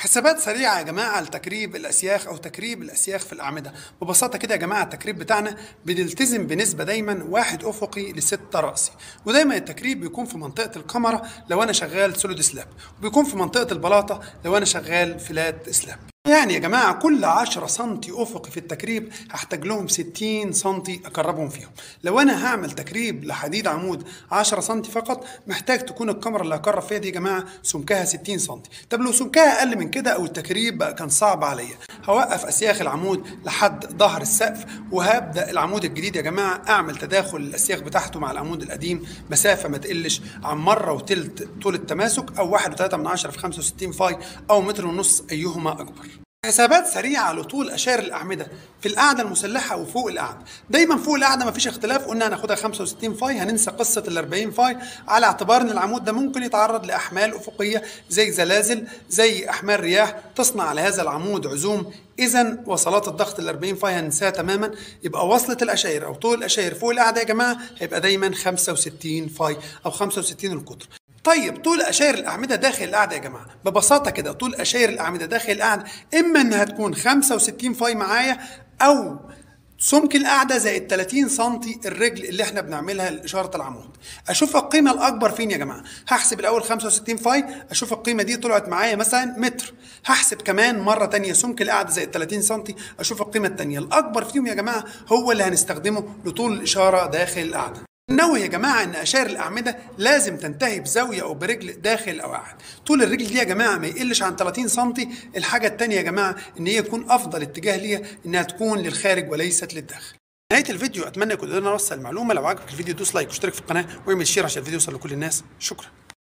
حسابات سريعة يا جماعة لتكريب الأسياخ أو تكريب الأسياخ في الأعمدة ببساطة كده يا جماعة التكريب بتاعنا بنلتزم بنسبة دايما واحد أفقي لستة رأسي ودايما التكريب بيكون في منطقة الكاميرا لو أنا شغال سوليد سلاب وبيكون في منطقة البلاطة لو أنا شغال فلات سلاب يعني يا جماعة كل 10 سم أفقي في التكريب هحتاج لهم 60 سم أكربهم فيهم لو أنا هعمل تكريب لحديد عمود 10 سم فقط محتاج تكون الكاميرا اللي هكرب فيها دي يا جماعة سمكها 60 سم طب لو سمكها أقل من كده أو التكريب بقى كان صعب عليا هوقف أسياخ العمود لحد ظهر السقف وهبدأ العمود الجديد يا جماعة أعمل تداخل الأسياخ بتاعته مع العمود القديم مسافة ما تقلش عن مرة وتلت طول التماسك أو 1.3 من 10 في 65 فاي أو متر ونص أيهما أكبر حسابات سريعة لطول أشار الأعمدة في القاعدة المسلحة وفوق القاعدة دايما فوق القاعدة مفيش اختلاف قلنا هناخدها 65 فاي هننسى قصة ال 40 فاي على اعتبار ان العمود ده ممكن يتعرض لأحمال أفقية زي زلازل زي أحمال رياح تصنع على هذا العمود عزوم إذا وصلات الضغط ال 40 فاي هننساها تماما يبقى وصلة الأشاير أو طول الأشاير فوق القاعدة يا جماعة هيبقى دايما 65 فاي أو 65 القطر طيب طول اشاير الاعمده داخل القاعده يا جماعه ببساطه كده طول اشاير الاعمده داخل القاعده اما انها تكون 65 فاي معايا او سمك القاعدة زائد 30 سم الرجل اللي احنا بنعملها لإشارة العمود. أشوف القيمة الأكبر فين يا جماعة؟ هحسب الأول 65 فاي، أشوف القيمة دي طلعت معايا مثلا متر. هحسب كمان مرة تانية سمك القاعدة زائد 30 سم، أشوف القيمة التانية. الأكبر فيهم يا جماعة هو اللي هنستخدمه لطول الإشارة داخل القاعدة. نوه يا جماعة إن أشار الأعمدة لازم تنتهي بزاوية أو برجل داخل أو قاعد. طول الرجل دي يا جماعة ما يقلش عن 30 سم، الحاجة التانية يا جماعة إن هي يكون أفضل اتجاه ليها إنها تكون للخارج وليست للداخل. نهاية الفيديو أتمنى يكون قدرنا نوصل المعلومة لو عجبك الفيديو دوس لايك واشترك في القناة واعمل شير عشان الفيديو يوصل لكل الناس. شكرا.